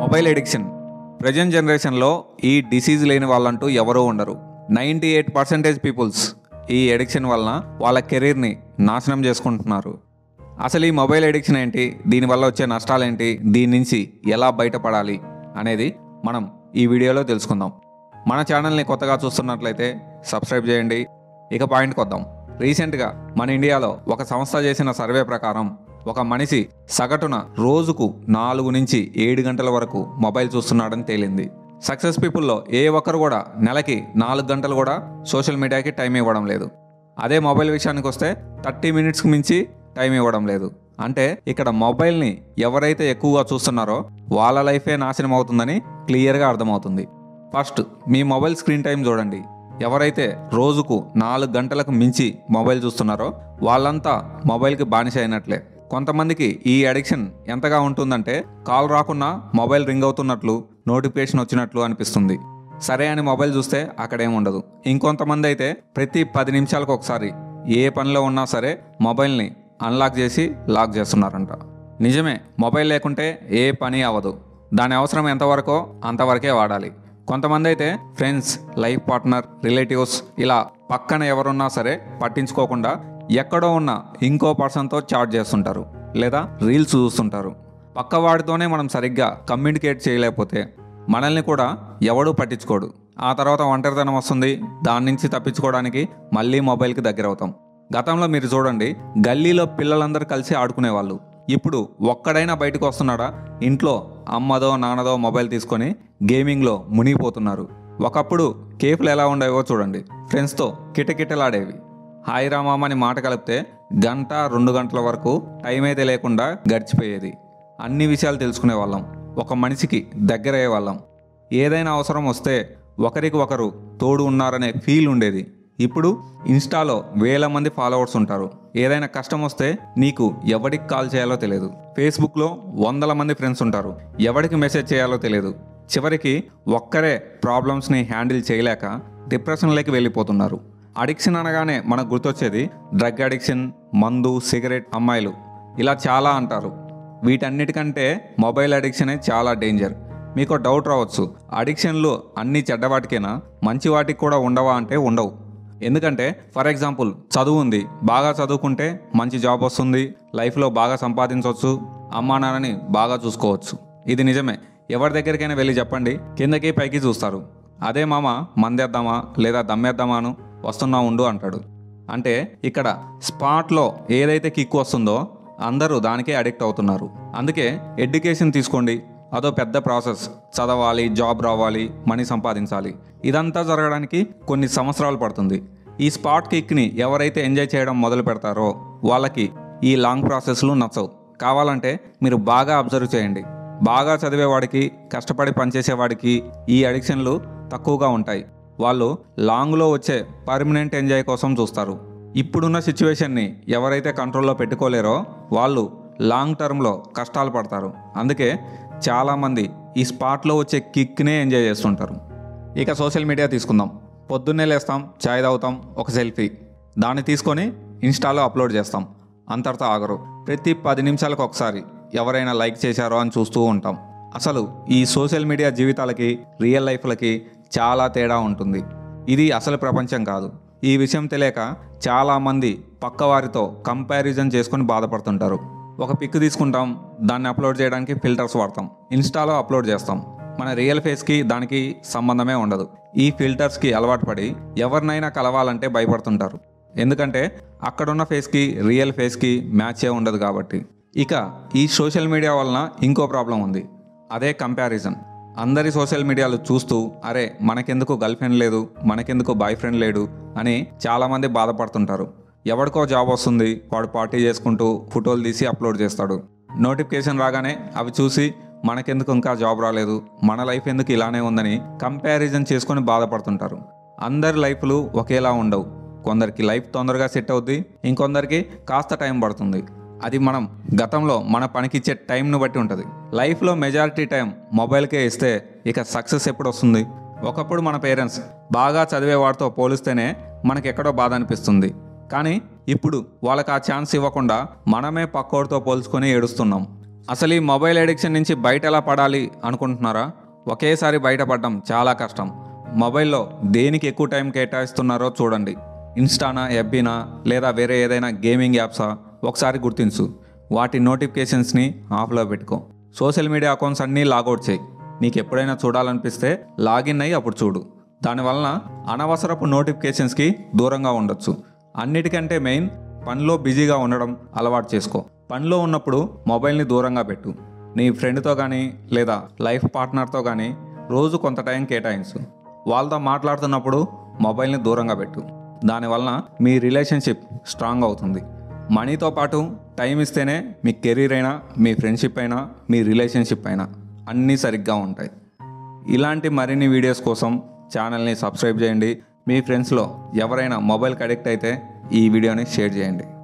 mobile addiction present జనరేషన్లో ఈ disease లేని వాళ్ళంటూ ఎవరూ ఉండరు నైంటీ ఎయిట్ పర్సెంటేజ్ పీపుల్స్ ఈ ఎడిక్షన్ వలన వాళ్ళ కెరీర్ని నాశనం చేసుకుంటున్నారు అసలు ఈ మొబైల్ ఎడిక్షన్ ఏంటి దీనివల్ల వచ్చే నష్టాలేంటి దీని నుంచి ఎలా బయటపడాలి అనేది మనం ఈ వీడియోలో తెలుసుకుందాం మన ఛానల్ని కొత్తగా చూస్తున్నట్లయితే సబ్స్క్రైబ్ చేయండి ఇక పాయింట్కి వద్దాం రీసెంట్గా మన ఇండియాలో ఒక సంస్థ చేసిన సర్వే ప్రకారం ఒక మనిషి సగటున రోజుకు నాలుగు నుంచి ఏడు గంటల వరకు మొబైల్ చూస్తున్నాడని తేలింది సక్సెస్ పీపుల్లో ఏ ఒక్కరు కూడా నెలకి నాలుగు గంటలు కూడా సోషల్ మీడియాకి టైం ఇవ్వడం లేదు అదే మొబైల్ విషయానికి వస్తే థర్టీ మినిట్స్కి మించి టైం ఇవ్వడం లేదు అంటే ఇక్కడ మొబైల్ని ఎవరైతే ఎక్కువగా చూస్తున్నారో వాళ్ళ లైఫే నాశనం అవుతుందని క్లియర్గా అర్థమవుతుంది ఫస్ట్ మీ మొబైల్ స్క్రీన్ టైం చూడండి ఎవరైతే రోజుకు నాలుగు గంటలకు మించి మొబైల్ చూస్తున్నారో వాళ్ళంతా మొబైల్కి బానిస అయినట్లే కొంతమందికి ఈ అడిక్షన్ ఎంతగా ఉంటుందంటే కాల్ రాకున్నా మొబైల్ రింగ్ అవుతున్నట్లు నోటిఫికేషన్ వచ్చినట్లు అనిపిస్తుంది సరే అని మొబైల్ చూస్తే అక్కడేం ఉండదు ఇంకొంతమంది అయితే ప్రతి పది నిమిషాలకు ఒకసారి ఏ పనిలో ఉన్నా సరే మొబైల్ని అన్లాక్ చేసి లాక్ చేస్తున్నారంట నిజమే మొబైల్ లేకుంటే ఏ పని అవ్వదు దాని అవసరం ఎంతవరకో అంతవరకే వాడాలి కొంతమంది అయితే ఫ్రెండ్స్ లైఫ్ పార్ట్నర్ రిలేటివ్స్ ఇలా పక్కన ఎవరున్నా సరే పట్టించుకోకుండా ఎక్కడో ఉన్న ఇంకో పర్సన్తో చాట్ చేస్తుంటారు లేదా రీల్స్ చూస్తుంటారు పక్కవాడితోనే మనం సరిగ్గా కమ్యూనికేట్ చేయలేకపోతే మనల్ని కూడా ఎవడూ పట్టించుకోడు ఆ తర్వాత ఒంటరితనం వస్తుంది దాని నుంచి తప్పించుకోవడానికి మళ్ళీ మొబైల్కి దగ్గర అవుతాం గతంలో మీరు చూడండి గల్లీలో పిల్లలందరూ కలిసి ఆడుకునేవాళ్ళు ఇప్పుడు ఒక్కడైనా బయటకు వస్తున్నాడా ఇంట్లో అమ్మదో నాన్నదో మొబైల్ తీసుకొని గేమింగ్లో మునిగిపోతున్నారు ఒకప్పుడు కేఫ్లు ఎలా ఉండేవో చూడండి ఫ్రెండ్స్తో కిటకిటలాడేవి హాయ్ రామామ అని మాట కలిపితే గంట రెండు గంటల వరకు టైం అయితే లేకుండా గడిచిపోయేది అన్ని విషయాలు తెలుసుకునే వాళ్ళం ఒక మనిషికి దగ్గరయ్యే వాళ్ళం ఏదైనా అవసరం వస్తే ఒకరికి ఒకరు తోడు ఉన్నారనే ఫీల్ ఉండేది ఇప్పుడు ఇన్స్టాలో వేల మంది ఫాలోవర్స్ ఉంటారు ఏదైనా కష్టం వస్తే నీకు ఎవరికి కాల్ చేయాలో తెలియదు ఫేస్బుక్లో వందల మంది ఫ్రెండ్స్ ఉంటారు ఎవరికి మెసేజ్ చేయాలో తెలియదు చివరికి ఒక్కరే ప్రాబ్లమ్స్ని హ్యాండిల్ చేయలేక డిప్రెషన్లోకి వెళ్ళిపోతున్నారు అడిక్షన్ అనగానే మనకు గుర్తొచ్చేది డ్రగ్ అడిక్షన్ మందు సిగరెట్ అమ్మాయిలు ఇలా చాలా అంటారు వీటన్నిటికంటే మొబైల్ అడిక్షనే చాలా డేంజర్ మీకు డౌట్ రావచ్చు అడిక్షన్లు అన్ని చెడ్డవాటికేనా మంచి వాటికి కూడా ఉండవా అంటే ఉండవు ఎందుకంటే ఫర్ ఎగ్జాంపుల్ చదువు ఉంది బాగా చదువుకుంటే మంచి జాబ్ వస్తుంది లైఫ్లో బాగా సంపాదించవచ్చు అమ్మా నాన్నని బాగా చూసుకోవచ్చు ఇది నిజమే ఎవరి దగ్గరికైనా వెళ్ళి చెప్పండి కిందకి పైకి చూస్తారు అదే మామ మందేద్దామా లేదా దమ్మేద్దామాను వస్తున్నా ఉండు అంటాడు అంటే ఇక్కడ స్పాట్లో ఏదైతే కిక్ వస్తుందో అందరూ దానికే అడిక్ట్ అవుతున్నారు అందుకే ఎడ్యుకేషన్ తీసుకోండి అదో పెద్ద ప్రాసెస్ చదవాలి జాబ్ రావాలి మనీ సంపాదించాలి ఇదంతా జరగడానికి కొన్ని సంవత్సరాలు పడుతుంది ఈ స్పాట్ కిక్ని ఎవరైతే ఎంజాయ్ చేయడం మొదలు పెడతారో వాళ్ళకి ఈ లాంగ్ ప్రాసెస్లు నచ్చవు కావాలంటే మీరు బాగా అబ్జర్వ్ చేయండి బాగా చదివేవాడికి కష్టపడి పనిచేసేవాడికి ఈ అడిక్షన్లు తక్కువగా ఉంటాయి వాళ్ళు లాంగ్లో వచ్చే పర్మనెంట్ ఎంజాయ్ కోసం చూస్తారు ఇప్పుడున్న సిచ్యువేషన్ని ఎవరైతే కంట్రోల్లో పెట్టుకోలేరో వాళ్ళు లాంగ్ టర్మ్లో కష్టాలు పడతారు అందుకే చాలామంది ఈ స్పాట్లో వచ్చే కిక్నే ఎంజాయ్ చేస్తుంటారు ఇక సోషల్ మీడియా తీసుకుందాం పొద్దున్నే లేస్తాం చాయ్ తాగుతాం ఒక సెల్ఫీ దాన్ని తీసుకొని ఇన్స్టాలో అప్లోడ్ చేస్తాం అంతటితో ఆగరు ప్రతి పది నిమిషాలకు ఒకసారి ఎవరైనా లైక్ చేశారో అని చూస్తూ ఉంటాం అసలు ఈ సోషల్ మీడియా జీవితాలకి రియల్ లైఫ్లకి చాలా తేడా ఉంటుంది ఇది అసలు ప్రపంచం కాదు ఈ విషయం తెలియక చాలామంది పక్కవారితో కంపారిజన్ చేసుకొని బాధపడుతుంటారు ఒక పిక్ తీసుకుంటాం దాన్ని అప్లోడ్ చేయడానికి ఫిల్టర్స్ వాడతాం ఇన్స్టాలో అప్లోడ్ చేస్తాం మన రియల్ ఫేస్కి దానికి సంబంధమే ఉండదు ఈ ఫిల్టర్స్కి అలవాటు పడి ఎవరినైనా కలవాలంటే భయపడుతుంటారు ఎందుకంటే అక్కడున్న ఫేస్కి రియల్ ఫేస్కి మ్యాచే ఉండదు కాబట్టి ఇక ఈ సోషల్ మీడియా వలన ఇంకో ప్రాబ్లం ఉంది అదే కంపారిజన్ అందరి సోషల్ మీడియాలు చూస్తూ అరే మనకెందుకు గర్ల్ ఫ్రెండ్ లేదు మనకెందుకు బాయ్ ఫ్రెండ్ లేడు అని చాలామంది బాధపడుతుంటారు ఎవరికో జాబ్ వస్తుంది వాడు పార్టీ చేసుకుంటూ ఫోటోలు తీసి అప్లోడ్ చేస్తాడు నోటిఫికేషన్ రాగానే అవి చూసి మనకెందుకు ఇంకా జాబ్ రాలేదు మన లైఫ్ ఎందుకు ఇలానే ఉందని కంపారిజన్ చేసుకొని బాధపడుతుంటారు అందరి లైఫ్లు ఒకేలా ఉండవు కొందరికి లైఫ్ తొందరగా సెట్ అవుద్ది ఇంకొందరికి కాస్త టైం పడుతుంది అది మనం గతంలో మన పనికిచ్చే టైంను బట్టి ఉంటుంది లైఫ్లో మెజారిటీ టైం మొబైల్కే ఇస్తే ఇక సక్సెస్ ఎప్పుడు వస్తుంది ఒకప్పుడు మన పేరెంట్స్ బాగా చదివే వాడితో పోలిస్తేనే మనకి ఎక్కడో బాధ అనిపిస్తుంది కానీ ఇప్పుడు వాళ్ళకి ఆ ఛాన్స్ ఇవ్వకుండా మనమే పక్కోడితో పోల్చుకొని ఏడుస్తున్నాం అసలు ఈ మొబైల్ అడిక్షన్ నుంచి బయట ఎలా పడాలి అనుకుంటున్నారా ఒకేసారి బయటపడడం చాలా కష్టం మొబైల్లో దేనికి ఎక్కువ టైం కేటాయిస్తున్నారో చూడండి ఇన్స్టానా ఎఫ్బీనా లేదా వేరే ఏదైనా గేమింగ్ యాప్సా ఒకసారి గుర్తించు వాటి నోటిఫికేషన్స్ని ఆఫ్లో పెట్టుకో సోషల్ మీడియా అకౌంట్స్ అన్నీ లాగౌట్ చేయి నీకు ఎప్పుడైనా చూడాలనిపిస్తే లాగిన్ అయ్యి అప్పుడు చూడు దానివలన అనవసరపు నోటిఫికేషన్స్కి దూరంగా ఉండొచ్చు అన్నిటికంటే మెయిన్ పనిలో బిజీగా ఉండడం అలవాటు చేసుకో పనిలో ఉన్నప్పుడు మొబైల్ని దూరంగా పెట్టు నీ ఫ్రెండ్తో కానీ లేదా లైఫ్ పార్ట్నర్తో కానీ రోజు కొంత టైం కేటాయించు వాళ్ళతో మాట్లాడుతున్నప్పుడు మొబైల్ని దూరంగా పెట్టు దానివలన మీ రిలేషన్షిప్ స్ట్రాంగ్ అవుతుంది మనీతో పాటు టైం ఇస్తేనే మీ కెరీర్ అయినా మీ ఫ్రెండ్షిప్ అయినా మీ రిలేషన్షిప్ అయినా అన్నీ సరిగ్గా ఉంటాయి ఇలాంటి మరిన్ని వీడియోస్ కోసం ఛానల్ని సబ్స్క్రైబ్ చేయండి మీ ఫ్రెండ్స్లో ఎవరైనా మొబైల్కి అడిక్ట్ అయితే ఈ వీడియోని షేర్ చేయండి